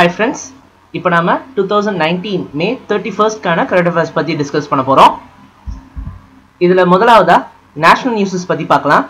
hi friends இப்போ நாம two thousand nineteen May thirty ஃபர்ஸ்ட்கான கரண்ட் அஃபேர்ஸ் பற்றி டிஸ்கஸ் பண்ண போகிறோம் இதில் முதலாவதா நேஷ்னல் நியூஸஸ் பற்றி பார்க்கலாம்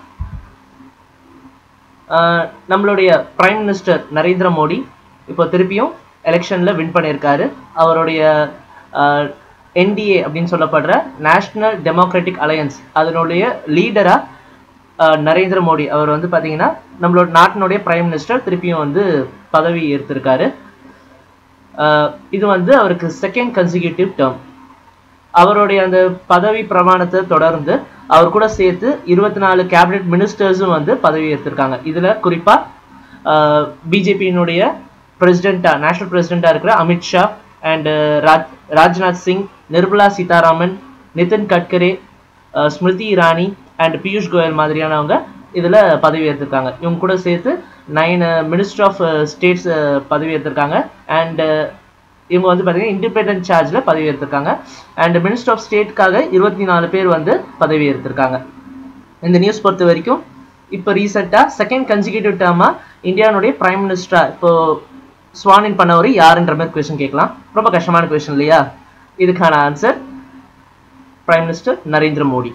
ஆஹ் நம்மளுடைய பிரைம் மினிஸ்டர் நரேந்திர மோடி இப்போ திருப்பியும் எலெக்ஷனில் வின் பண்ணியிருக்காரு அவருடைய என்டிஏ அப்படின்னு சொல்லப்படுற நேஷ்னல் டெமோக்ராட்டிக் அலையன்ஸ் அதனுடைய லீடராக நரேந்திர மோடி அவர் வந்து பார்த்தீங்கன்னா நம்மளோட நாட்டினுடைய பிரைம் மினிஸ்டர் திருப்பியும் வந்து பதவி ஏற்றிருக்காரு ஆஹ் இது வந்து அவருக்கு செகண்ட் கன்சிக்யூட்டிவ் டேர்ம் அவருடைய அந்த பதவி பிரமாணத்தை தொடர்ந்து அவர் கூட சேர்த்து இருபத்தி நாலு கேபினெட் மினிஸ்டர்ஸும் வந்து பதவி ஏற்றிருக்காங்க இதில் குறிப்பாக பிஜேபியினுடைய பிரசிடெண்ட்டாக நேஷனல் பிரசிடெண்ட்டாக இருக்கிற அமித்ஷா அண்ட் ராஜ் ராஜ்நாத் சிங் நிர்மலா சீதாராமன் நிதின் கட்கரே அஹ் ஸ்மிருதி இரானி அண்ட் பியூஷ் கோயல் மாதிரியானவங்க இதில் பதவி ஏற்றிருக்காங்க இவங்க கூட சேர்த்து நைன் மினிஸ்டர் ஆஃப் ஸ்டேட்ஸ் பதவி ஏற்றிருக்காங்க அண்ட் இவங்க வந்து பார்த்தீங்கன்னா இண்டிபெண்டன்ட் சார்ஜில் பதவி ஏற்றிருக்காங்க அண்ட் மினிஸ்டர் ஆஃப் ஸ்டேட்காக இருபத்தி நாலு பேர் வந்து பதவி ஏற்றிருக்காங்க இந்த நியூஸ் பொறுத்த வரைக்கும் இப்போ ரீசெண்டாக செகண்ட் கன்சிக்யூட்டிவ் டேர்மாக இந்தியாவுடைய பிரைம் மினிஸ்டராக இப்போ ஸ்வானின் பண்ணவர் யாருன்ற மாதிரி கொஸ்டின் கேட்கலாம் ரொம்ப கஷ்டமான கொஸ்டின் இல்லையா இதுக்கான answer prime minister Narendra Modi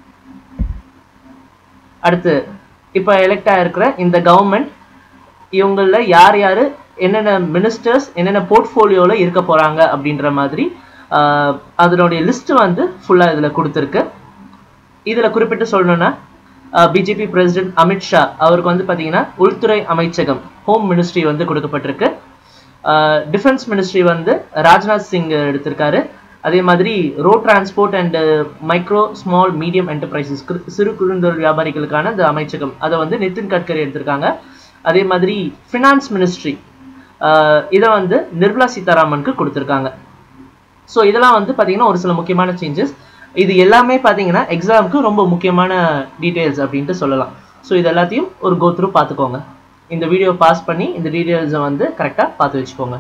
அடுத்து இப்போ எலெக்ட் ஆகிருக்கிற இந்த கவர்மெண்ட் இவங்களில் யார் யார் என்னென்ன மினிஸ்டர்ஸ் என்னென்ன போர்ட்ஃபோலியோவில் இருக்க போகிறாங்க அப்படின்ற மாதிரி ஆஹ், அதனுடைய லிஸ்ட் வந்து ஃபுல்லாக இதில் கொடுத்துருக்கு இதில் குறிப்பிட்டு சொல்லணும்னா பிஜேபி பிரசிடென்ட் அமித்ஷா அவருக்கு வந்து பார்த்தீங்கன்னா உள்துறை அமைச்சகம் ஹோம் மினிஸ்ட்ரி வந்து கொடுக்கப்பட்டிருக்கு டிஃபென்ஸ் மினிஸ்ட்ரி வந்து ராஜ்நாத் சிங் எடுத்திருக்காரு அதே மாதிரி road transport and micro small medium enterprises சிறு குறுந்தொழில் வியாபாரிகளுக்கான இந்த அமைச்சகம் அதை வந்து நிதின் கட்கரி எடுத்திருக்காங்க அதே மாதிரி ஃபினான்ஸ் மினிஸ்ட்ரி இதை வந்து நிர்மலா சீதாராமனுக்கு கொடுத்துருக்காங்க ஸோ இதெல்லாம் வந்து பார்த்தீங்கன்னா ஒரு சில முக்கியமான சேஞ்சஸ் இது எல்லாமே பார்த்தீங்கன்னா எக்ஸாமுக்கு ரொம்ப முக்கியமான டீட்டெயில்ஸ் அப்படின்ட்டு சொல்லலாம் ஸோ இது எல்லாத்தையும் ஒரு கோ த்ரூ பார்த்துக்கோங்க இந்த வீடியோ பாஸ் பண்ணி இந்த டீட்டெயில்ஸை வந்து கரெக்டாக பார்த்து வச்சுக்கோங்க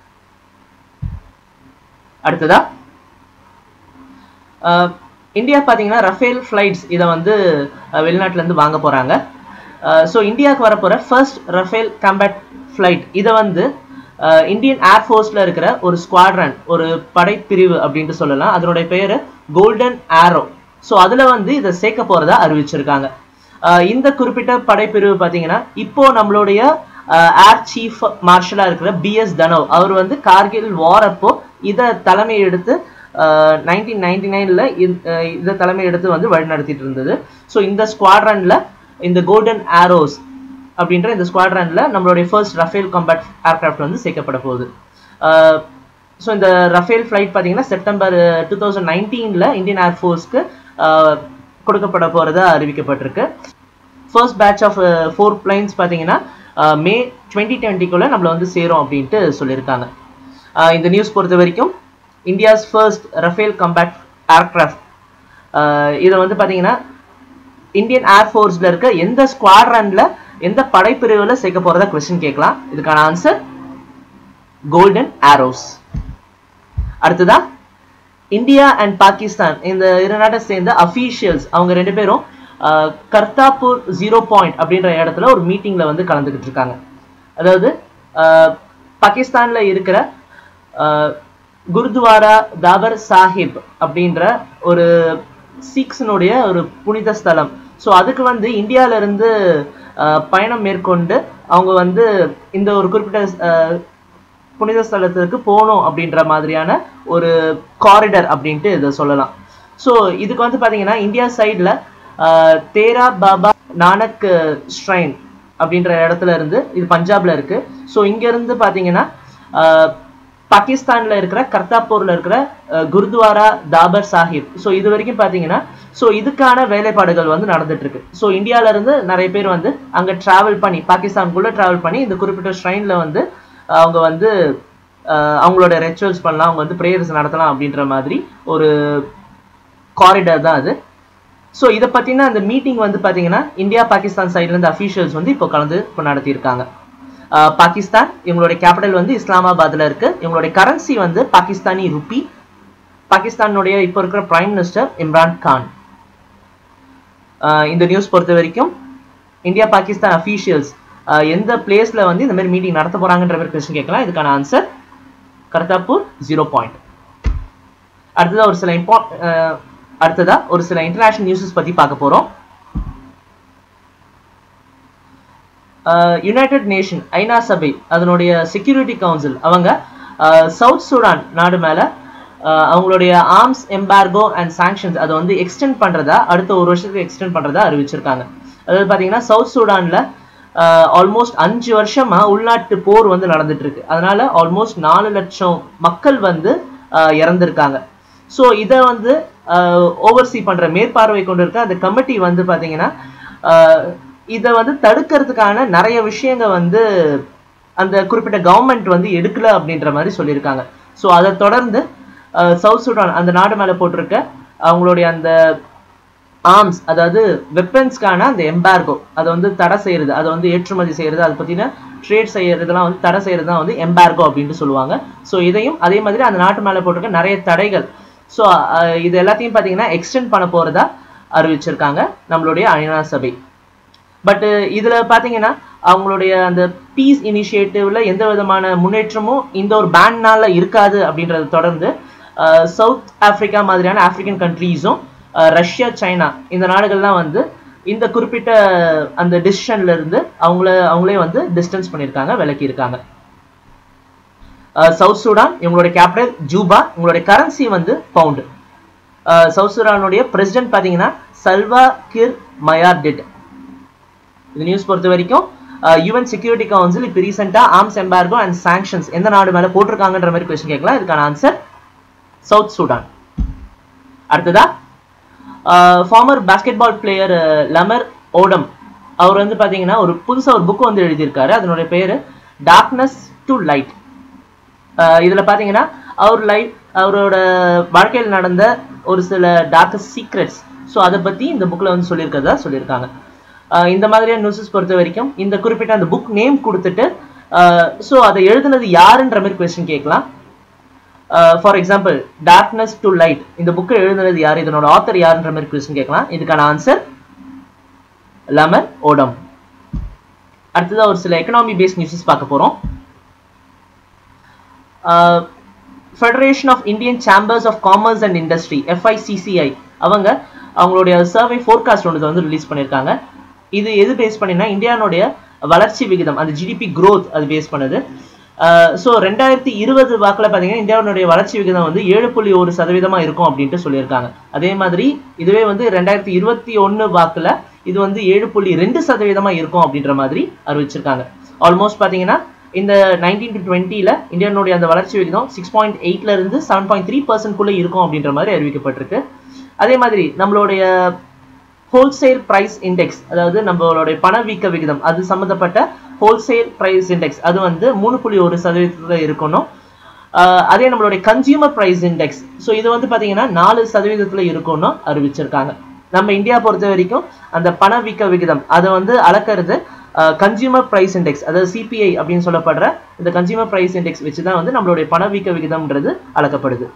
அடுத்ததா அஹ், இந்தியா பார்த்தீங்கன்னா ரஃபேல் ஃப்ளைட்ஸ் இதை வந்து அஹ், வெளிநாட்டிலேருந்து வாங்க போகிறாங்க ஸோ இந்தியாவுக்கு வரப்போகிற ஃபர்ஸ்ட் ரஃபேல் காம்பேட் ஃப்ளைட் இதை வந்து அஹ், இந்தியன் ஏர்ஃபோர்ஸில் இருக்கிற ஒரு ஸ்குவாட்ரன் ஒரு படைப்பிரிவு அப்படின்ட்டு சொல்லலாம் அதனுடைய பேர் கோல்டன் ஆரோ ஸோ அதில் வந்து இதை சேர்க்க போகிறதா அறிவிச்சிருக்காங்க அஹ், இந்த குறிப்பிட்ட படைப்பிரிவு பார்த்தீங்கன்னா இப்போ நம்மளுடைய ஏர் சீஃப் மார்ஷலாக இருக்கிற பிஎஸ் தனவ் அவர் வந்து கார்கில் வார் அப்போ இதை தலைமை எடுத்து நைன்டீன் நைன்டி நைனில் இதை தலைமை எடுத்து வந்து வழிநடத்திட்டு இருந்தது ஸோ இந்த ஸ்குவாட்ரனில் இந்த கோல்டன் ஆரோஸ் அப்படின்ற இந்த ஸ்குவாட்ரனில் நம்மளுடைய ஃபர்ஸ்ட் ரஃபேல் காம்பேட் ஏர்க்ராஃப்ட் வந்து சேர்க்கப்பட போகுது ஸோ இந்த ரஃபேல் ஃப்ளைட் பார்த்தீங்கன்னா செப்டம்பர் டூ தௌசண்ட் நைன்டீனில் இந்தியன் ஏர்ஃபோர்ஸ்க்கு கொடுக்கப்பட போகிறதா அறிவிக்கப்பட்டிருக்கு first batch of four planes பார்த்தீங்கன்னா மே டுவெண்ட்டி டுவெண்ட்டிக்குள்ளே நம்மளை வந்து சேரும் அப்படின்ட்டு சொல்லியிருக்காங்க அஹ் இந்த நியூஸ் பொறுத்த வரைக்கும் India's first Rafale combat aircraft இதை வந்து பார்த்தீங்கன்னா இந்தியன் ஏர்ஃபோர்ஸில் இருக்க எந்த ஸ்குவாட்ரனில் எந்த படைப்பிரிவில் சேர்க்க போகிறதா கொஸ்டின் கேட்கலாம் இதுக்கான ஆன்சர் கோல்டன் ஆரோஸ் அடுத்ததா இந்தியா அண்ட் பாகிஸ்தான் இந்த இரு நாட்டை சேர்ந்த அஃபீஷியல்ஸ் அவங்க ரெண்டு பேரும் அஹ், கர்தாப்பூர் ஜீரோ பாயிண்ட் அப்படின்ற இடத்துல ஒரு மீட்டிங்கில் வந்து கலந்துக்கிட்டு இருக்காங்க அதாவது அஹ், பாகிஸ்தான்ல இருக்கிற அஹ், குருத்வாரா தாபர் சாஹிப் அப்படின்ற ஒரு சீக்ஸினுடைய ஒரு புனித ஸ்தலம் ஸோ அதுக்கு வந்து இந்தியால இருந்து அஹ், பயணம் மேற்கொண்டு அவங்க வந்து இந்த ஒரு குறிப்பிட்ட அஹ், புனித ஸ்தலத்துக்கு போகணும் அப்படின்ற மாதிரியான ஒரு காரிடர் அப்படின்ட்டு இதை சொல்லலாம் ஸோ இதுக்கு வந்து பார்த்தீங்கன்னா இந்தியா சைடில் தேரா பாபா நானக் ஸ்ட்ரைன் அப்படின்ற இடத்துல இருந்து இது பஞ்சாப்ல இருக்கு ஸோ இங்கேருந்து பார்த்தீங்கன்னா ஆஹ், பாகிஸ்தான்ல இருக்கிற கர்தாப்பூர்ல இருக்கிற அஹ், குருத்வாரா தாபர் சாஹிப் ஸோ இது வரைக்கும் பார்த்தீங்கன்னா ஸோ இதுக்கான வேலைப்பாடுகள் வந்து நடந்துட்டு இருக்கு ஸோ இந்தியால இருந்து நிறைய பேர் வந்து அங்க டிராவல் பண்ணி பாகிஸ்தானுக்குள்ள டிராவல் பண்ணி இந்த குறிப்பிட்ட ஷ்ரைன்ல வந்து அவங்க வந்து அஹ், அவங்களோட ரிச்சுவல்ஸ் பண்ணலாம் அவங்க வந்து ப்ரேயர்ஸ் நடத்தலாம் அப்படின்ற மாதிரி ஒரு காரிடர் தான் அது ஸோ இதை பற்றின அந்த மீட்டிங் வந்து பார்த்தீங்கன்னா இந்தியா பாகிஸ்தான் சைட்லேருந்து அஃபீஷியல்ஸ் வந்து இப்போ கலந்து இப்போ நடத்தியிருக்காங்க அஹ், பாகிஸ்தான் இவங்களுடைய கேபிட்டல் வந்து இஸ்லாமாபாத்தில் இருக்கு இவங்களுடைய கரன்சி வந்து பாகிஸ்தானி ருப்பி பாகிஸ்தானுடைய இப்போ இருக்கிற பிரைம் மினிஸ்டர் இம்ரான் கான் அஹ், இந்த நியூஸ் பொறுத்த வரைக்கும் இந்தியா பாகிஸ்தான் அஃபீஷியல்ஸ் எந்த பிளேஸ்ல வந்து இந்த மாதிரி மீட்டிங் நடத்த போறாங்கன்ற மாதிரி கொஸ்டின் கேட்கலாம் இதுக்கான ஆன்சர் கர்தாப்பூர் ஜீரோ பாயிண்ட் அடுத்ததா ஒரு சில இம்பா அடுத்ததா ஒரு சில இன்டர்நேஷனல் நியூஸஸ் பத்தி பார்க்க போறோம் யுனைடெட் நேஷன் ஐநா சபை அதனுடைய செக்யூரிட்டி கவுன்சில் அவங்க சவுத் சூடான் நாடு மேல அவங்களுடைய ஆர்ம்ஸ் எம்பார்கோ அண்ட் சாங்ஷன்ஸ் அதை வந்து எக்ஸ்டெண்ட் பண்றதா அடுத்த ஒரு வருஷத்துக்கு எக்ஸ்டெண்ட் பண்றதா அறிவிச்சிருக்காங்க அதாவது பாத்தீங்கன்னா சவுத் சூடான்ல ஆல்மோஸ்ட் அஞ்சு வருஷமா உள்நாட்டு போர் வந்து நடந்துட்டு இருக்கு அதனால ஆல்மோஸ்ட் நாலு லட்சம் மக்கள் வந்து இறந்திருக்காங்க ஸோ இதை வந்து ஓவர்சி பண்ற மேற்பார்வை கொண்டு இருக்க அந்த கமிட்டி வந்து பாத்தீங்கன்னா இதை வந்து தடுக்கிறதுக்கான நிறைய விஷயங்க வந்து அந்த குறிப்பிட்ட கவர்மெண்ட் வந்து எடுக்கல அப்படின்ற மாதிரி சொல்லியிருக்காங்க ஸோ அதை தொடர்ந்து சவுத் சுடான் அந்த நாடு மேலே போட்டிருக்க அவங்களுடைய அந்த ஆர்ம்ஸ் அதாவது வெப்பன்ஸ்க்கான அந்த எம்பார்கோ அதை வந்து தடை செய்யறது அதை வந்து ஏற்றுமதி செய்யறது அதை பற்றின ட்ரேட் செய்யறதுலாம் வந்து தடை செய்யறது தான் வந்து எம்பார்கோ அப்படின்ட்டு சொல்லுவாங்க ஸோ இதையும் அதே மாதிரி அந்த நாட்டு மேலே போட்டிருக்க நிறைய தடைகள் ஸோ இது எல்லாத்தையும் பார்த்தீங்கன்னா எக்ஸ்டெண்ட் பண்ண போகிறதா அறிவிச்சிருக்காங்க நம்மளுடைய ஐநா சபை பட் இதில் பார்த்தீங்கன்னா அவங்களுடைய அந்த பீஸ் இனிஷியேட்டிவ்ல எந்த விதமான முன்னேற்றமும் இந்த ஒரு பேன்னால இருக்காது அப்படின்றத தொடர்ந்து சவுத் ஆப்பிரிக்கா மாதிரியான ஆப்பிரிக்கன் கண்ட்ரீஸும் ரஷ்யா சைனா இந்த நாடுகள்லாம் வந்து இந்த குறிப்பிட்ட அந்த டிசிஷன்ல இருந்து அவங்கள அவங்களே வந்து டிஸ்டன்ஸ் பண்ணியிருக்காங்க விலக்கி இருக்காங்க சவுத் சூடான் இவங்களுடைய கேபிட்டல் ஜூபா உங்களுடைய கரன்சி வந்து பவுண்டு சவுத் சூடானுடைய பிரசிடென்ட் பார்த்தீங்கன்னா சல்வா கிர் மயார்டிட் இந்த நியூஸ் பொறுத்த வரைக்கும் யூஎன் செக்யூரிட்டி கவுன்சில் இப்போ ரீசெண்டாக ஆர்ம்ஸ் எம்பார்கோ அண்ட் சாங்ஷன்ஸ் எந்த நாடு மேலே போட்டிருக்காங்கன்ற மாதிரி கொஸ்டின் கேட்கலாம் இதுக்கான ஆன்சர் சவுத் சூடான் அடுத்ததா former basketball player Lamar Odom அவர் வந்து பார்த்தீங்கன்னா ஒரு புதுசாக ஒரு புக் வந்து எழுதியிருக்காரு அதனுடைய பேர் டார்க்னஸ் டு லைட் இதில் பார்த்தீங்கன்னா அவர் லைஃப் அவரோட வாழ்க்கையில் நடந்த ஒரு சில டார்க்கஸ்ட் சீக்ரெட்ஸ் ஸோ அதை பற்றி இந்த புக்கில் வந்து சொல்லியிருக்கிறதா சொல்லியிருக்காங்க இந்த மாதிரியான நியூஸஸ் பொறுத்த வரைக்கும் இந்த குறிப்பிட்ட அந்த புக் நேம் கொடுத்துட்டு ஸோ அதை எழுதுனது யாருன்ற மாதிரி கொஸ்டின் கேட்கலாம் for example Darkness to Light இந்த புக்கை எழுதுனது யார் இதனோட ஆத்தர் யாருன்ற மாதிரி கொஸ்டின் கேட்கலாம் இதுக்கான ஆன்சர் லெமன் ஓடம் அடுத்ததாக ஒரு சில எக்கனாமி பேஸ்ட் நியூஸஸ் பார்க்க போகிறோம் Federation of Indian Chambers of Commerce and Industry FICCI அவங்க அவங்களுடைய சர்வே ஃபோர்காஸ்ட் ஒன்று வந்து ரிலீஸ் பண்ணியிருக்காங்க இது எது பேஸ் பண்ணினா இந்தியானுடைய வளர்ச்சி விகிதம் அந்த ஜிடிபி க்ரோத் அது பேஸ் பண்ணுது ஸோ ரெண்டாயிரத்தி இருபது வாக்கில் பார்த்தீங்கன்னா இந்தியாவுடைய வளர்ச்சி விகிதம் வந்து ஏழு புள்ளி ஒரு சதவீதமாக இருக்கும் அப்படின்ட்டு சொல்லியிருக்காங்க அதே மாதிரி இதுவே வந்து ரெண்டாயிரத்தி இருபத்தி ஒன்று வாக்கில் இது வந்து ஏழு புள்ளி ரெண்டு சதவீதமாக இருக்கும் அப்படின்ற மாதிரி அறிவிச்சிருக்காங்க ஆல்மோஸ்ட் பார்த்தீங்கன்னா இந்த நைன்டீன் டு டுவெண்ட்டியில் இந்தியானுடைய அந்த வளர்ச்சி விகிதம் சிக்ஸ் பாயிண்ட் எயிட்ல இருந்து செவன் பாயிண்ட் த்ரீ பர்சன்ட்குள்ளே இருக்கும் அப்படின்ற மாதிரி அறிவிக்கப்பட்டிருக்கு அதே மாதிரி நம்மளுடைய ஹோல்சேல் ப்ரைஸ் இண்டெக்ஸ் அதாவது நம்மளுடைய பணவீக்க விகிதம் அது சம்மந்தப்பட்ட ஹோல்சேல் ப்ரைஸ் இண்டெக்ஸ் அது வந்து மூணு புள்ளி ஒரு சதவீதத்தில் இருக்கணும் அதே நம்மளுடைய கன்சியூமர் ப்ரைஸ் இண்டெக்ஸ் ஸோ இது வந்து பார்த்தீங்கன்னா நாலு சதவீதத்தில் இருக்கும்னு அறிவிச்சிருக்காங்க நம்ம இந்தியா பொறுத்த வரைக்கும் அந்த பணவீக்க விகிதம் அதை வந்து அளக்கிறது கன்சியூமர் ப்ரைஸ் இண்டெக்ஸ் அதாவது சிபிஐ அப்படின்னு சொல்லப்படுற இந்த கன்சியூமர் ப்ரைஸ் இண்டெக்ஸ் வச்சு தான் வந்து நம்மளுடைய பணவீக்க விகிதம்ன்றது அளக்கப்படுது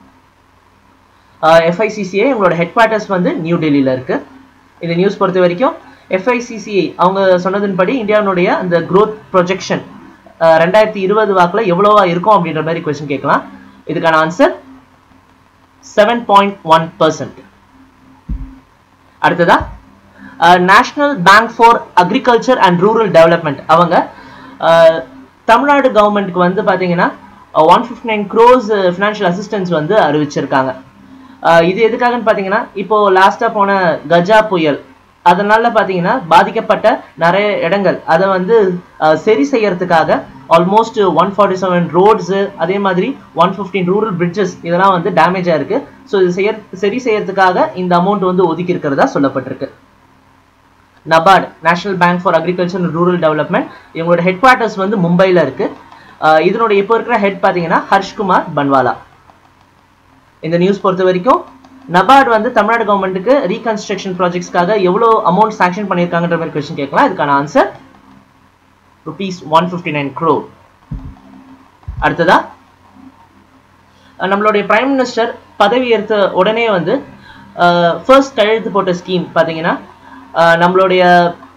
எஃப்ஐசிசிஐ உங்களோட ஹெட் குவார்ட்டர்ஸ் வந்து நியூ டெல்லியில் இருக்கு இந்த நியூஸ் பொறுத்த வரைக்கும் எஃப்ஐசிசிஐ அவங்க சொன்னதின்படி இந்தியாவுடைய அந்த க்ரோத் ப்ரொஜெக்ஷன் ரெண்டாயிரத்தி இருபது வாக்கில் எவ்வளோவா இருக்கும் அப்படின்ற மாதிரி கொஸ்டின் கேட்கலாம் இதுக்கான answer seven point one percent அடுத்ததா National Bank for Agriculture and Rural Development அவங்க தமிழ்நாடு கவர்மெண்ட்டுக்கு வந்து பார்த்தீங்கன்னா one fifty nine crores financial assistance வந்து அறிவிச்சிருக்காங்க இது எதுக்காகன்னு பார்த்தீங்கன்னா இப்போ லாஸ்ட்டாக போன கஜா புயல் அதனால பார்த்தீங்கன்னா பாதிக்கப்பட்ட நிறைய இடங்கள் அதை வந்து சரி செய்யறதுக்காக almost one forty seven roads அதே மாதிரி ஒன் ஃபிஃப்டீன் ரூரல் பிரிட்ஜஸ் இதெல்லாம் வந்து டேமேஜாக இருக்கு ஸோ இது செய்ய சரி செய்யறதுக்காக இந்த அமௌண்ட் வந்து ஒதுக்கி இருக்கிறதா சொல்லப்பட்டிருக்கு NABARD National Bank for Agriculture and Rural Development இவங்களோட ஹெட் குவார்ட்டர்ஸ் வந்து மும்பையில் இருக்கு இதனுடைய இப்போ இருக்கிற ஹெட் பார்த்தீங்கன்னா ஹர்ஷ்குமார் பன்வாலா இந்த நியூஸ் பொறுத்த வரைக்கும் நபார்டு வந்து தமிழ்நாடு கவர்மெண்ட்டுக்கு ரீகன்ஸ்ட்ரக்ஷன் ப்ராஜெக்ட்ஸ்க்காக எவ்வளோ அமௌண்ட் சாங்ஷன் பண்ணியிருக்காங்கன்ற மாதிரி கொஸ்டின் கேட்கலாம் இதுக்கான answer rupees one fifty nine crore அடுத்ததா நம்மளுடைய பிரைம் மினிஸ்டர் பதவி ஏற்ற உடனே வந்து ஃபர்ஸ்ட் கையெழுத்து போட்ட ஸ்கீம் பார்த்தீங்கன்னா நம்மளுடைய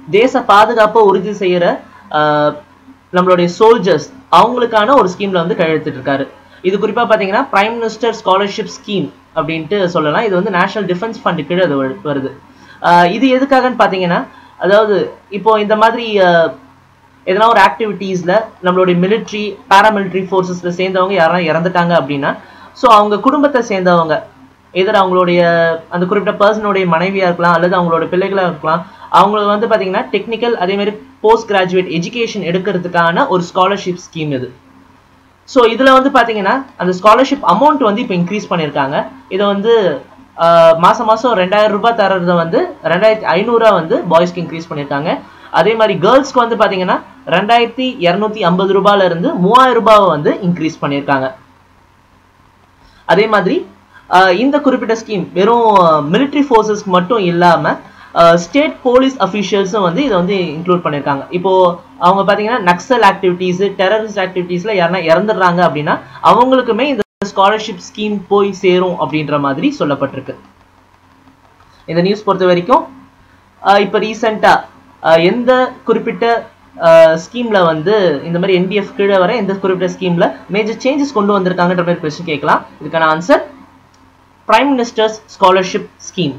தேச பாதுகாப்பை உறுதி செய்யற ஆஹ், நம்மளுடைய சோல்ஜர்ஸ் அவங்களுக்கான ஒரு ஸ்கீம்ல வந்து கையெழுத்திட்டு இருக்காரு இது குறிப்பா பாத்தீங்கன்னா பிரைம் மினிஸ்டர் ஸ்காலர்ஷிப் ஸ்கீம் அப்படின்ட்டு சொல்லலாம் இது வந்து நேஷனல் டிஃபென்ஸ் ஃபண்ட் கீழே அது வரு- வருது ஆஹ், இது எதுக்காகன்னு பாத்தீங்கன்னா அதாவது இப்போ இந்த மாதிரி ஆஹ், எதனா ஒரு ஆக்டிவிட்டீஸ்ல நம்மளுடைய மிலிட்ரி பாராமிலிட்ரி ஃபோர்ஸஸ்ல சேர்ந்தவங்க யாராவது இறந்துட்டாங்க அப்படின்னா ஸோ அவங்க குடும்பத்தை சேர்ந்தவங்க எதிர அவங்களுடைய அந்த குறிப்பிட்ட பர்சனுடைய மனைவியா இருக்கலாம் அல்லது அவங்களோட பிள்ளைகளா இருக்கலாம் அவங்களுக்கு வந்து பாத்தீங்கன்னா டெக்னிக்கல் அதே மாதிரி போஸ்ட் கிராஜுவேட் எஜுகேஷன் எடுக்கிறதுக்கான ஒரு ஸ்காலர்ஷிப் ஸ்கீம் இது ஸோ இதுல வந்து பாத்தீங்கன்னா அந்த ஸ்காலர்ஷிப் அமௌண்ட் வந்து இப்போ இன்க்ரீஸ் பண்ணியிருக்காங்க இதை வந்து ஆஹ், மாசம் மாசம் ரெண்டாயிரம் ரூபாய் தரத வந்து ரெண்டாயிரத்தி ஐநூறுரூவா வந்து பாய்ஸ்க்கு இன்க்ரீஸ் பண்ணியிருக்காங்க அதே மாதிரி கேர்ள்ஸ்க்கு வந்து பாத்தீங்கன்னா ரெண்டாயிரத்தி இரநூத்தி ஐம்பது ரூபாயில இருந்து மூவாயிரம் ரூபாவை வந்து இன்க்ரீஸ் பண்ணியிருக்காங்க அதே மாதிரி ஆஹ், இந்த குறிப்பிட்ட ஸ்கீம் வெறும் military ஃபோர்ஸஸ்க்கு மட்டும் இல்லாம ஸ்டேட் போலீஸ் அஃபீஷியல்ஸும் வந்து இதை வந்து இன்க்ளூட் பண்ணியிருக்காங்க இப்போ அவங்க பார்த்தீங்கன்னா நக்சல் ஆக்டிவிட்டீஸ் டெரரிஸ்ட் ஆக்டிவிட்டீஸ்ல யாருன்னா இறந்துடுறாங்க அப்படின்னா அவங்களுக்குமே இந்த ஸ்காலர்ஷிப் ஸ்கீம் போய் சேரும் அப்படின்ற மாதிரி சொல்லப்பட்டிருக்கு இந்த நியூஸ் பொறுத்த வரைக்கும் ஆஹ் இப்போ ரீசெண்டாக எந்த குறிப்பிட்ட ஸ்கீம்ல வந்து இந்த மாதிரி என்டிஎஃப் கீழே வர எந்த குறிப்பிட்ட ஸ்கீம்ல மேஜர் சேஞ்சஸ் கொண்டு வந்திருக்காங்கன்ற மாதிரி கொஸ்டின் கேட்கலாம் இதுக்கான answer prime ministers scholarship scheme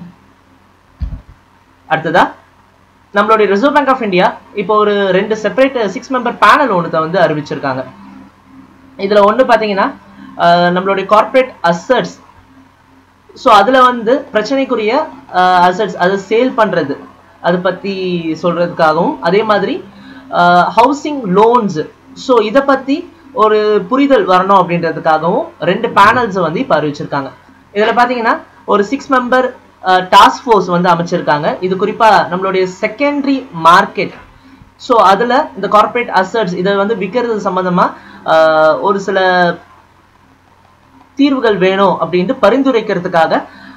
அடுத்ததா நம்மளுடைய ரிசர்வ் பேங்க் ஆஃப் இந்தியா இப்போ ஒரு ரெண்டு செப்பரேட் சிக்ஸ் மெம்பர் பேனல் ஒன்றத்தை வந்து அறிவிச்சிருக்காங்க இதுல ஒன்று பார்த்தீங்கன்னா ஆஹ் நம்மளுடைய கார்ப்பரேட் அசட்ஸ் ஸோ அதுல வந்து பிரச்சனைக்குரிய அசட்ஸ் அதை சேல் பண்றது அதை பத்தி சொல்றதுக்காகவும் அதே மாதிரி ஹவுசிங் லோன்ஸ் ஸோ இதை பத்தி ஒரு புரிதல் வரணும் அப்படின்றதுக்காகவும் ரெண்டு பேனல்ஸ் வந்து இப்போ அறிவிச்சிருக்காங்க இதுல பாத்தீங்கன்னா ஒரு சிக்ஸ் மெம்பர் டாஸ்க் ஃபோர்ஸ் வந்து அமைச்சிருக்காங்க இது குறிப்பா நம்மளுடைய செகண்டரி மார்க்கெட் ஸோ அதுல இந்த கார்ப்பரேட் அசட்ஸ் இதை வந்து விற்கிறது சம்பந்தமா ஆஹ் ஒரு சில தீர்வுகள் வேணும் அப்படின்ட்டு பரிந்துரைக்கிறதுக்காக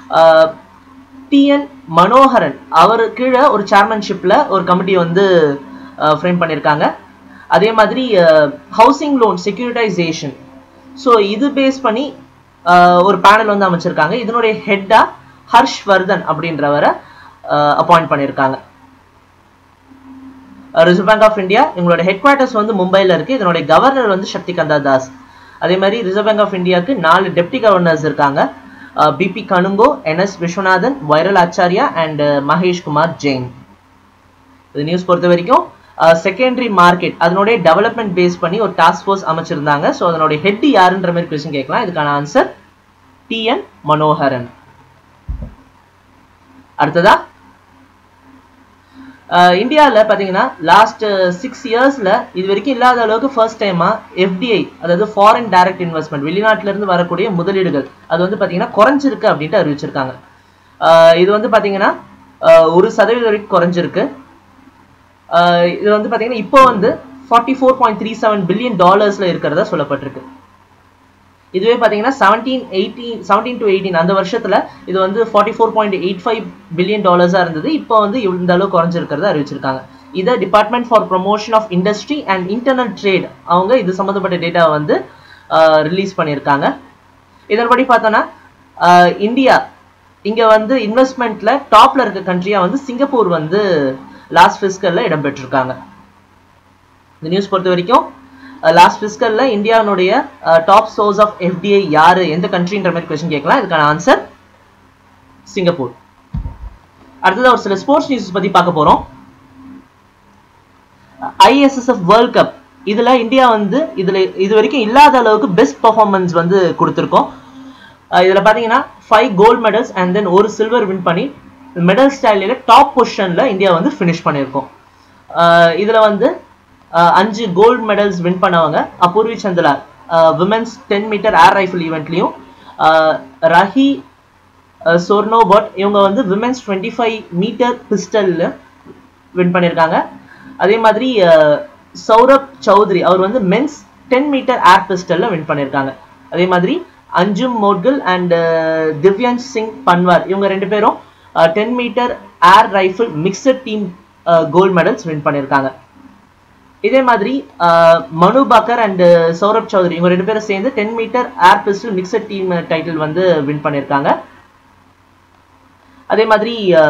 டிஎன் மனோகரன் அவர் கீழே ஒரு சேர்மன்ஷிப்ல ஒரு கமிட்டி வந்து ஃப்ரேம் பண்ணியிருக்காங்க அதே மாதிரி ஹவுசிங் லோன் செக்யூரிட்டைசேஷன் ஸோ இது பேஸ் பண்ணி ஆஹ் ஒரு பேனல் வந்து அமைச்சிருக்காங்க இதனுடைய ஹெட்டா ஹர்ஷ்வர்தன் அப்படின்றவரை அப்பாயிண்ட் பண்ணியிருக்காங்க ரிசர்வ் பேங்க் ஆஃப் இந்தியா எங்களோட ஹெட் குவார்ட்டர்ஸ் வந்து மும்பையில் இருக்கு இதனுடைய கவர்னர் வந்து சக்திகந்தா தாஸ் அதே மாதிரி ரிசர்வ் பேங்க் ஆஃப் இந்தியாவுக்கு நாலு டெப்டி கவர்னர்ஸ் இருக்காங்க BP Kanungo NS Viswanathan Viral Acharya and Mahesh Kumar Jain இது நியூஸ் பொறுத்த வரைக்கும் செகண்டரி மார்க்கெட் அதனுடைய டெவலப்மெண்ட் பேஸ் பண்ணி ஒரு டாஸ்க் ஃபோர்ஸ் அமைச்சிருந்தாங்க ஸோ அதனுடைய ஹெட் யாருன்ற மாதிரி கொஸ்டின் கேட்கலாம் இதுக்கான ஆன்சர் டிஎன் மனோகரன் அடுத்ததா இந்தியாவில் பார்த்தீங்கன்னா லாஸ்ட் சிக்ஸ் இயர்ஸில் இது வரைக்கும் இல்லாத அளவுக்கு ஃபர்ஸ்ட் டைமாக எஃப்டிஐ அதாவது ஃபாரின் டைரக்ட் இன்வெஸ்ட்மெண்ட் வெளிநாட்டிலேருந்து வரக்கூடிய முதலீடுகள் அது வந்து பார்த்தீங்கன்னா குறைஞ்சிருக்கு அப்படின்ட்டு அறிவிச்சிருக்காங்க ஆஹ் இது வந்து பார்த்தீங்கன்னா ஆஹ் ஒரு சதவீதம் வரைக்கும் குறைஞ்சிருக்கு ஆஹ் இது வந்து பார்த்தீங்கன்னா இப்போ வந்து forty four point three seven billion டாலர்ஸில் இருக்கிறதா சொல்லப்பட்டிருக்கு இதுவே பார்த்தீங்கன்னா seventeen eighteen seventeen to eighteen அந்த வருஷத்துல இது வந்து forty four point eight five billion டாலர்ஸாக இருந்தது இப்போ வந்து இந்த அளவு குறைஞ்சிருக்கிறத அறிவிச்சிருக்காங்க இதை department for promotion of industry and internal trade அவங்க இது சம்மந்தப்பட்ட டேட்டாவை வந்து ரிலீஸ் பண்ணியிருக்காங்க இதன்படி பார்த்தோன்னா ஆஹ் இந்தியா இங்க வந்து இன்வெஸ்ட்மெண்ட்ல டாப்ல இருக்க கண்ட்ரியா வந்து சிங்கப்பூர் வந்து லாஸ்ட் ஃபிஸ்கல்ல இடம்பெற்றிருக்காங்க இந்த நியூஸ் பொறுத்த வரைக்கும் லாஸ்ட் ஃபிஸ்கல்ல இந்தியாவுடைய டாப் சோர்ஸ் ஆஃப் எஃப்டிஐ யாரு எந்த கண்ட்ரின்ற மாதிரி கொஸ்டின் கேட்கலாம் இதுக்கான ஆன்சர் சிங்கப்பூர் அடுத்தது ஒரு சில ஸ்போர்ட்ஸ் நியூஸ் பத்தி பார்க்க போறோம் ஐஎஸ்எஸ்எஃப் வேர்ல்ட் கப் இதுல இந்தியா வந்து இதுல இது வரைக்கும் இல்லாத அளவுக்கு பெஸ்ட் பர்ஃபார்மன்ஸ் வந்து கொடுத்துருக்கோம் அஹ் இதுல பாத்தீங்கன்னா five gold medals and then ஒரு சில்வர் வின் பண்ணி மெடல் ஸ்டைலில் டாப் பொசிஷன்ல இந்தியா வந்து ஃபினிஷ் பண்ணியிருக்கோம் அஹ் இதுல வந்து அஹ் அஞ்சு கோல்ட் மெடல்ஸ் வின் பண்ணவங்க Apurvi Chandra women's ten metre air rifle ஈவெண்ட்லையும் ரஹி சோர்னோ பட் இவங்க வந்து விமென்ஸ் டுவெண்ட்டி ஃபைவ் மீட்டர் பிஸ்டல்ல வின் பண்ணியிருக்காங்க அதே மாதிரி அஹ், சௌரப் சௌத்ரி அவர் வந்து மென்ஸ் டென் மீட்டர் ஏர் பிஸ்டல்ல வின் பண்ணியிருக்காங்க அதே மாதிரி அஞ்சும் மோட்கில் அண்ட் திவ்யான்ஷ் சிங் பன்வார் இவங்க ரெண்டு பேரும் ten metre air rifle mixed team gold medals win பண்ணியிருக்காங்க இதே மாதிரி அஹ், மனு பாக்கர் அண்ட் சௌரப் சௌத்ரி இவங்க ரெண்டு பேரும் சேர்ந்து ten metre air pistol mixed team title வந்து வின் பண்ணியிருக்காங்க அதே மாதிரி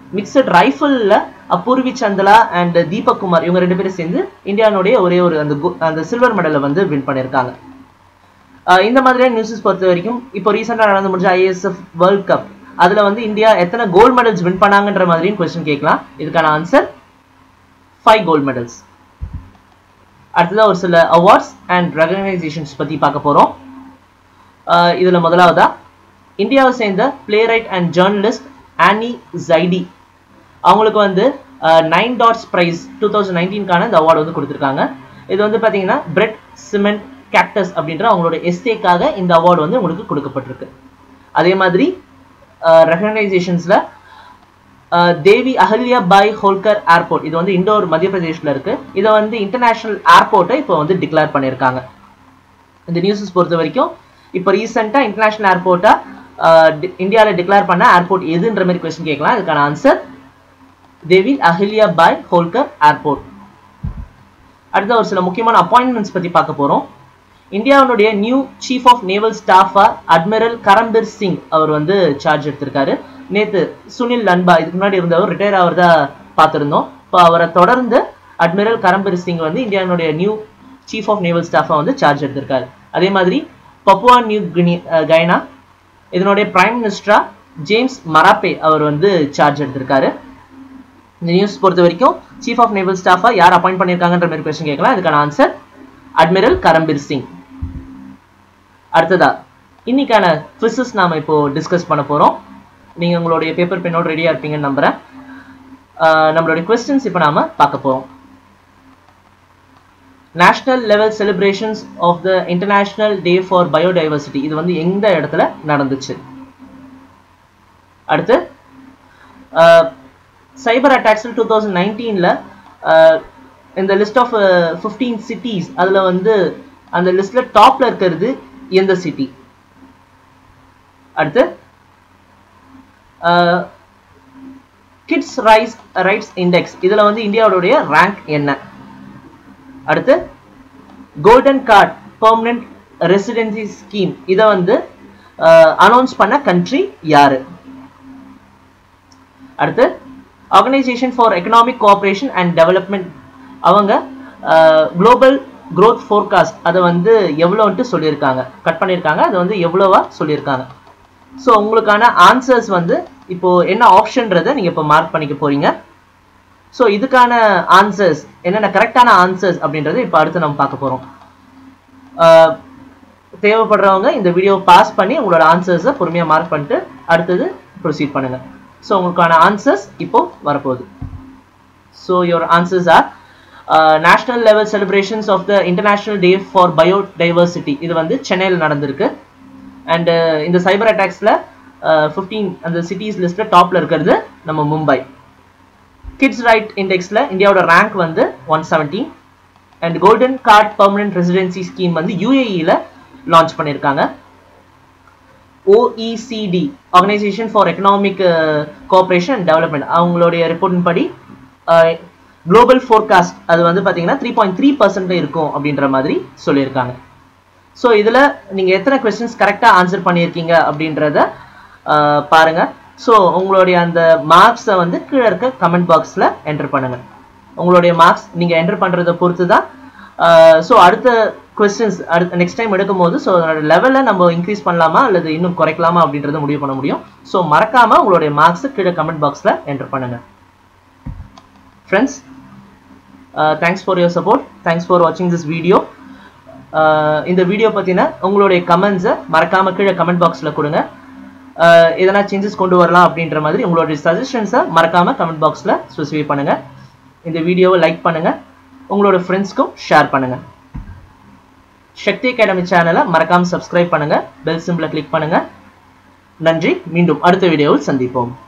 மிக்சட் ரைஃபிளில் அபூர்வி சந்தலா அண்ட் தீபக் குமார் இவங்க ரெண்டு பேரும் சேர்ந்து இந்தியானுடைய ஒரே ஒரு அந்த அந்த சில்வர் மெடலை வந்து வின் பண்ணியிருக்காங்க இந்த மாதிரியான நியூஸஸ் பொறுத்த வரைக்கும் இப்போ ரீசெண்டாக நடந்து முடிஞ்ச ஐஎஸ்எஃப் வேர்ல்ட் கப் அதில் வந்து இந்தியா எத்தனை கோல்டு மெடல்ஸ் வின் பண்ணாங்கன்ற மாதிரியும் கொஸ்டின் கேட்கலாம் இதுக்கான ஆன்சர் ஃபைவ் கோல்டு மெடல்ஸ் அடுத்ததாக ஒரு சில அவார்ட்ஸ் அண்ட் ரெகனைசேஷன்ஸ் பற்றி பார்க்க போகிறோம் இதில் முதலாவதா இந்தியாவை சேர்ந்த playwright and journalist Annie Zaidi அவங்களுக்கு வந்து nine dots prize two thousand நைன்டீன்கான இந்த அவார்டு வந்து கொடுத்துருக்காங்க இது வந்து பார்த்தீங்கன்னா பிரெட் சிமெண்ட் கேக்டஸ் அப்படின்ற அவங்களோட எஸ்டேக்காக இந்த அவார்டு வந்து உங்களுக்கு கொடுக்கப்பட்டிருக்கு அதே மாதிரி ரெகனைசேஷன்ஸில் தேவி அஹல்யா பாய் ஹோல்கர் ஏர்போர்ட் இது வந்து இண்டோர் மத்திய பிரதேஷில் இருக்கு இதை வந்து இன்டர்நேஷனல் ஏர்போர்ட்டை இப்போ வந்து டிக்ளேர் பண்ணியிருக்காங்க இந்த நியூஸஸ் பொறுத்த வரைக்கும் இப்போ ரீசெண்டாக இன்டர்நேஷனல் ஏர்போர்ட்டாக இந்தியாவில் டிக்ளேர் பண்ண ஏர்போர்ட் எதுன்ற மாதிரி கொஸ்டின் கேட்கலாம் இதுக்கான ஆன்சர் தேவி அஹல்யா பாய் ஹோல்கர் ஏர்போர்ட் அடுத்த ஒரு சில முக்கியமான அப்பாயின்மெண்ட்ஸ் பற்றி பார்க்க போகிறோம் இந்தியாவுடைய நியூ சீஃப் ஆஃப் நேவல் ஸ்டாஃபா அட்மிரல் கரம்பீர் சிங் அவர் வந்து சார்ஜ் எடுத்திருக்காரு நேற்று சுனில் லன்பா இதுக்கு முன்னாடி இருந்தவர் ரிட்டையர் ஆகிறதா பார்த்துருந்தோம் இப்போ அவரை தொடர்ந்து அட்மிரல் கரம்பீர் சிங் வந்து இந்தியாவுடைய நியூ சீஃப் ஆஃப் நேவல் ஸ்டாஃபா வந்து சார்ஜ் எடுத்திருக்காரு அதே மாதிரி பப்புவா நியூ கினி கைனா இதனுடைய பிரைம் மினிஸ்டரா ஜேம்ஸ் மராப்பே அவர் வந்து சார்ஜ் எடுத்திருக்காரு இந்த நியூஸ் பொறுத்த வரைக்கும் சீஃப் ஆஃப் நேவல் ஸ்டாஃபா யார் அப்பாயிண்ட் பண்ணியிருக்காங்கன்ற மாதிரி கொஸ்டின் கேட்கலாம் இதுக்கான ஆன்சர் அட்மிரல் கரம்பீர் சிங் அடுத்ததா இன்னைக்கான குவிசஸ் நாம இப்போ டிஸ்கஸ் பண்ண போறோம் நீங்க உங்களுடைய பேப்பர் பென்னோட ரெடியா இருப்பீங்கன்னு நம்புறேன் நம்மளுடைய கொஸ்டின்ஸ் இப்போ நாம பார்க்க போறோம் national level celebrations of the international day for biodiversity இது வந்து எந்த இடத்துல நடந்துச்சு அடுத்து சைபர் அட்டாக்ஸில் டூ தௌசண்ட் நைன்டீனில் இந்த லிஸ்ட் ஆஃப் ஃபிஃப்டீன் சிட்டிஸ் அதில் வந்து அந்த லிஸ்ட்டில் டாப்பில் இருக்கிறது எந்த சிட்டி அடுத்து கிட்ஸ் ரைஸ் ரைட்ஸ் இண்டெக்ஸ் இதில் வந்து இந்தியாவுடைய ரேங்க் என்ன அடுத்து golden card permanent residency scheme இதை வந்து அனௌன்ஸ் பண்ண கண்ட்ரி யாரு அடுத்து organisation for economic cooperation and development அவங்க குளோபல் க்ரோத் ஃபோர்காஸ்ட் அதை வந்து எவ்வளோன்ட்டு சொல்லியிருக்காங்க கட் பண்ணியிருக்காங்க அதை வந்து எவ்வளோவா சொல்லியிருக்காங்க ஸோ உங்களுக்கான ஆன்சர்ஸ் வந்து இப்போ என்ன ஆப்ஷன்றதை நீங்கள் இப்போ மார்க் பண்ணிக்க போறீங்க ஸோ இதுக்கான ஆன்சர்ஸ் என்னென்ன கரெக்டான ஆன்சர்ஸ் அப்படின்றத இப்போ அடுத்து நம்ம பார்க்க போகிறோம் தேவைப்படுறவங்க இந்த வீடியோ பாஸ் பண்ணி உங்களோட ஆன்சர்ஸை பொறுமையாக மார்க் பண்ணிட்டு அடுத்தது ப்ரொசீட் பண்ணுங்கள் ஸோ உங்களுக்கான ஆன்சர்ஸ் இப்போ வரப்போகுது so your answers are national level celebrations of the international day for biodiversity இது வந்து சென்னையில் நடந்திருக்கு அண்டு இந்த சைபர் அட்டாக்ஸில் ஃபிஃப்டீன் அந்த சிட்டிஸ் லிஸ்ட்டில் டாப்பில் இருக்கிறது நம்ம மும்பை கிட்ஸ் ரைட் இண்டெக்ஸில் இந்தியாவோட ரேங்க் வந்து one seventeen and golden card permanent residency scheme வந்து யூஏஇயில் லான்ச் பண்ணியிருக்காங்க OECD organisation for economic cooperation and development அவங்களுடைய ரிப்போர்ட்டின் படி குளோபல் ஃபோர்காஸ்ட் அது வந்து பார்த்தீங்கன்னா த்ரீ பாயிண்ட் த்ரீ பர்சன்ட் இருக்கும் அப்படின்ற மாதிரி சொல்லியிருக்காங்க ஸோ இதில் நீங்கள் எத்தனை கொஸ்டின்ஸ் கரெக்டாக ஆன்சர் பண்ணியிருக்கீங்க அப்படின்றத பாருங்கள் ஸோ உங்களுடைய அந்த மார்க்ஸை வந்து கீழே இருக்க கமெண்ட் பாக்ஸில் என்டர் பண்ணுங்கள் உங்களுடைய மார்க்ஸ் நீங்கள் என்டர் பண்ணுறதை பொறுத்து தான் ஸோ அடுத்த கொஸ்டின்ஸ் அடுத்த நெக்ஸ்ட் டைம் எடுக்கும் போது ஸோ அதோட லெவலை நம்ம இன்க்ரீஸ் பண்ணலாமா அல்லது இன்னும் குறைக்கலாமா அப்படின்றத முடிவு பண்ண முடியும் ஸோ மறக்காமல் உங்களுடைய மார்க்ஸை கீழே கமெண்ட் பாக்ஸில் என்டர் பண்ணுங்கள் friends thanks for your support thanks for வாட்சிங் திஸ் வீடியோ இந்த வீடியோ பற்றின உங்களுடைய கமெண்ட்ஸை மறக்காமல் கீழே கமெண்ட் பாக்ஸில் கொடுங்க எதனா சேஞ்சஸ் கொண்டு வரலாம் அப்படின்ற மாதிரி உங்களுடைய சஜஷன்ஸை மறக்காமல் கமெண்ட் பாக்ஸில் ஸ்பெசிஃபை பண்ணுங்கள் இந்த வீடியோவை லைக் பண்ணுங்கள் உங்களோட ஃப்ரெண்ட்ஸ்க்கும் ஷேர் பண்ணுங்கள் சக்தி அகாடமி சேனலை மறக்காமல் சப்ஸ்கிரைப் பண்ணுங்கள் பெல் சிம்பிளை கிளிக் பண்ணுங்கள் நன்றி மீண்டும் அடுத்த வீடியோவில் சந்திப்போம்